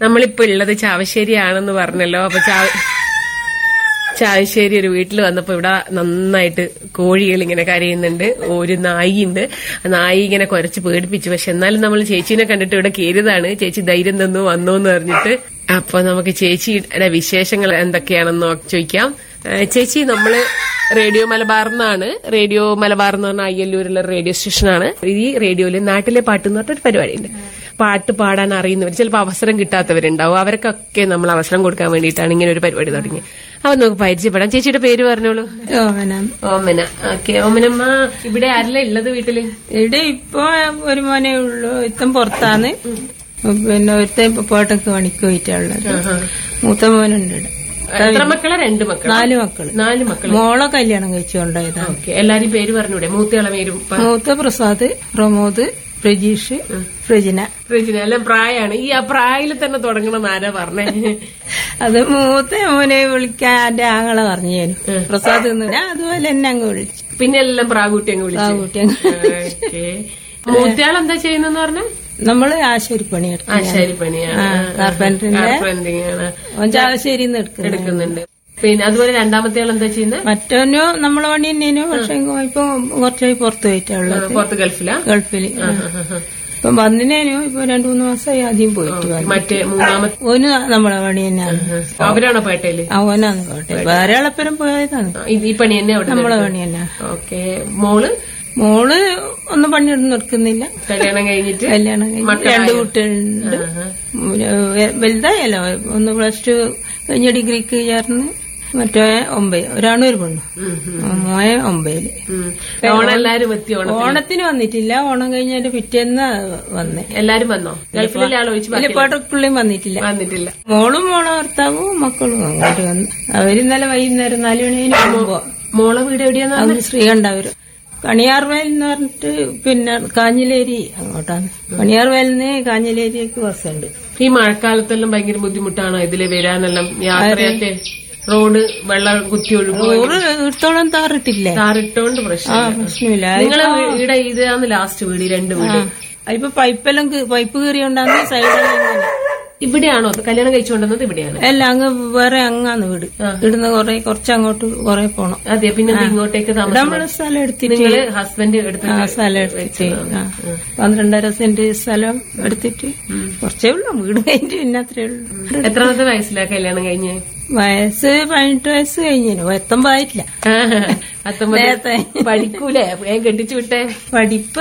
നമ്മളിപ്പോ ഉള്ളത് ചാവശ്ശേരിയാണെന്ന് പറഞ്ഞല്ലോ അപ്പൊ ചാവ ചാവശ്ശേരി ഒരു വീട്ടിൽ വന്നപ്പോ ഇവിടെ നന്നായിട്ട് കോഴികൾ ഇങ്ങനെ കരയുന്നുണ്ട് ഒരു നായിയുണ്ട് ആ നായി ഇങ്ങനെ കുരച്ച് പേടിപ്പിച്ചു പക്ഷെ എന്നാലും നമ്മൾ ചേച്ചീനെ കണ്ടിട്ട് ഇവിടെ കയറിയതാണ് ചേച്ചി ധൈര്യം തന്നു വന്നു എന്ന് പറഞ്ഞിട്ട് അപ്പൊ നമുക്ക് ചേച്ചിയുടെ വിശേഷങ്ങൾ എന്തൊക്കെയാണെന്ന് നോ- ചോദിക്കാം ഏ, ചേച്ചി നമ്മള് റേഡിയോ മലബാർ എന്നാണ് റേഡിയോ മലബാർ എന്ന് പറഞ്ഞ അയ്യല്ലൂരുള്ള റേഡിയോ സ്റ്റേഷനാണ് ഈ റേഡിയോയില് നാട്ടിലെ പാട്ട് എന്ന് പറഞ്ഞൊരു പരിപാടിയുണ്ട് പാട്ട് പാടാൻ അറിയുന്നവർ ചിലപ്പോൾ അവസരം കിട്ടാത്തവരുണ്ടാവും അവർക്കൊക്കെ നമ്മൾ അവസരം കൊടുക്കാൻ വേണ്ടിയിട്ടാണ് ഇങ്ങനെ ഒരു പരിപാടി തുടങ്ങിയത് അപ്പൊ നമുക്ക് പരിചയപ്പെടാം ചേച്ചിയുടെ പേര് പറഞ്ഞോളൂ ഓമനം ഓമന ഓക്കെ ഓമനമ്മ ഇവിടെ ആരല്ല ഉള്ളത് വീട്ടില് ഇവിടെ ഇപ്പൊ ഒരു മോനെ ഉള്ളൂ ഇത്തം പുറത്താണ് പിന്നെ ഒരുത്തൻ ഇപ്പൊ പോട്ടൊക്കെ പണിക്ക് പോയിട്ടുള്ളത് മൂത്ത മോനുണ്ട് ഇവിടെ എത്ര മക്കളെ രണ്ട് മക്കള് നാല് മക്കള് നാല് മക്കള് മോളെ കല്യാണം കഴിച്ചു കൊണ്ടായതാണ് ഓക്കെ എല്ലാരും പേര് പറഞ്ഞൂടെ മൂത്തയാളെ പേരും പ- മൂത്ത പ്രസാദ് പ്രമോദ് പ്രജീഷ് പ്രജിന റെജിന എല്ലാം പ്രായമാണ് ഈ ആ പ്രായത്തിൽ തന്നെ തുടങ്ങണം ആരാ പറഞ്ഞേ അത് മൂത്ത മോനെ വിളിക്കാൻ എന്റെ ആങ്ങളെ പറഞ്ഞു തരും പ്രസാദ് എന്ന് ഞാൻ അതുപോലെ എന്നെ അങ്ങ് വിളിച്ചു പിന്നെ എല്ലാം പ്രാകുട്ടി അങ്ങ് ആ വിളിച്ചു കുട്ടി അങ്ങ് ഓക്കെ മൂത്തയാൾ എന്താ ചെയ്യുന്നെന്ന് പറഞ്ഞ നമ്മള് ആശുപത്രി പണിയെടുക്കും ആശാരി പണിയാണ് കാർപ്പൻറ്ററിന്റെ കാർപ്പൻറിങ് ആണ് അവൻ ചാവശ്ശേരിന്ന് എടുക്കുന്നത് എടുക്കുന്നുണ്ട് പിന്നെ അതുപോലെ രണ്ടാമത്തെ ആൾ എന്താ ചെയ്യുന്നത് മറ്റവനോ നമ്മളെ പണി തന്നെയാനോ പക്ഷെ ഇപ്പൊ കുറച്ചായി പുറത്തു പോയിട്ടുള്ളത് പുറത്ത് ഗൾഫിലാ ഗൾഫില് ഇപ്പൊ വന്നിനേനോ ഇപ്പൊ രണ്ടു മൂന്ന് മാസമായി ആദ്യം പോയിട്ട് വന്നു മറ്റേ മൂന്നാമത്തെ ഓന് നമ്മളെ പണി തന്നെയാണ് അവരാണോ പേട്ടയില് അവനാന്ന് പോട്ടെ വേറെ ആളപ്പരം പോയതാണ് ആ, ഇത് ഈ പണി തന്നെ അവിടെ നമ്മളെ പണി തന്നെ ഓക്കെ മോള് മോള് ഒന്നും പണിയൊന്നും എടുക്കുന്നില്ല കല്യാണം കഴിഞ്ഞിട്ട് കല്യാണം കഴിഞ്ഞ് രണ്ട് കുട്ടികളുണ്ട് വെ- വലുതായല്ലോ ഒന്ന് പ്ലസ് ടു കഴിഞ്ഞ ഡിഗ്രിക്ക് ചേർന്ന് മറ്റേ ഒമ്പത് ഒരാണും ഒരു പെണ്ണു മോയെ ഒമ്പതില് ഉം. ഓണം എല്ലാരും എത്തി ഓണം ഓണത്തിന് വന്നിട്ടില്ല ഓണം കഴിഞ്ഞതിന്റെ പിറ്റേന്ന് വന്നേ എല്ലാരും വന്നോ ഗൾഫിലെ ആൾ ഒഴിച്ച് ബാക്കി ഇല്ലപ്പാട്ടുള്ളിയും വന്നിട്ടില്ല വന്നിട്ടില്ല മോളും മോളെ ഭർത്താവും മക്കളും അങ്ങോട്ട് വന്നു അവര് ഇന്നലെ വൈകുന്നേരം നാലു മണി കഴിഞ്ഞ് പോകുമ്പോ മോളെ വീട് എവിടെയാന്ന് അത് ശ്രീകണ്ഠവര് കണിയാർവയൽ എന്ന് പറഞ്ഞിട്ട് പിന്നെ കാഞ്ഞിലേരി അങ്ങോട്ടാണ് കണിയാർവയലിന് കാഞ്ഞിലേരിക്ക് ബസ്സുണ്ട് ഈ മഴക്കാലത്തെല്ലാം ഭയങ്കര ബുദ്ധിമുട്ടാണോ ഇതില് വരാനെല്ലാം യാത്രയൊക്കെ റോഡ് വെള്ളം കുത്തി ഒഴുകും നൂറ് ഇടത്തോളം താറിട്ടില്ലേ താറിട്ടോണ്ട് പ്രശ്നം ആ പ്രശ്നമില്ല നിങ്ങളെ വീട് ഇതാണ് ലാസ്റ്റ് വീട് ഈ രണ്ട് വീട് ഇപ്പൊ പൈപ്പെല്ലാം കീ- പൈപ്പ് കീറിയോണ്ടാന്ന് സൈഡെല്ലാം ഇങ്ങനെ ഇവിടെയാണോ കല്യാണം കഴിച്ചുകൊണ്ടുവന്നത് ഇവിടെയാണ് അല്ല അങ്ങ് വേറെ അങ്ങാന്ന് വീട് ഇവിടുന്ന് കൊറേ കുറച്ചങ്ങോട്ട് കൊറേ പോണം അതെ പിന്നെ എന്താ ഇങ്ങോട്ടേക്ക് ഇവിടെ താമസം നമ്മള് സ്ഥലം എടുത്തിട്ട് നിങ്ങള് ഹസ്ബൻഡ് എടുത്ത് ആ സ്ഥലം എടുത്തിട്ട് ആ. പന്ത്രണ്ടര സെന്റ് സ്ഥലം എടുത്തിട്ട് കുറച്ചേ ഉള്ളൂ വീട് കഴിഞ്ഞിട്ട് പിന്നെ അത്രേ ഉള്ളൂ എത്രാമത്തെ വയസ്സിലാ കല്യാണം കഴിഞ്ഞ് വയസ്സ് പതിനെട്ട് വയസ്സ് കഴിഞ്ഞു എത്തുമ്പായിട്ടില്ല അത്തമ്മ നേരത്തെ പഠിക്കൂലേ വേഗം കെട്ടിച്ചു വിട്ടേ പഠിപ്പ്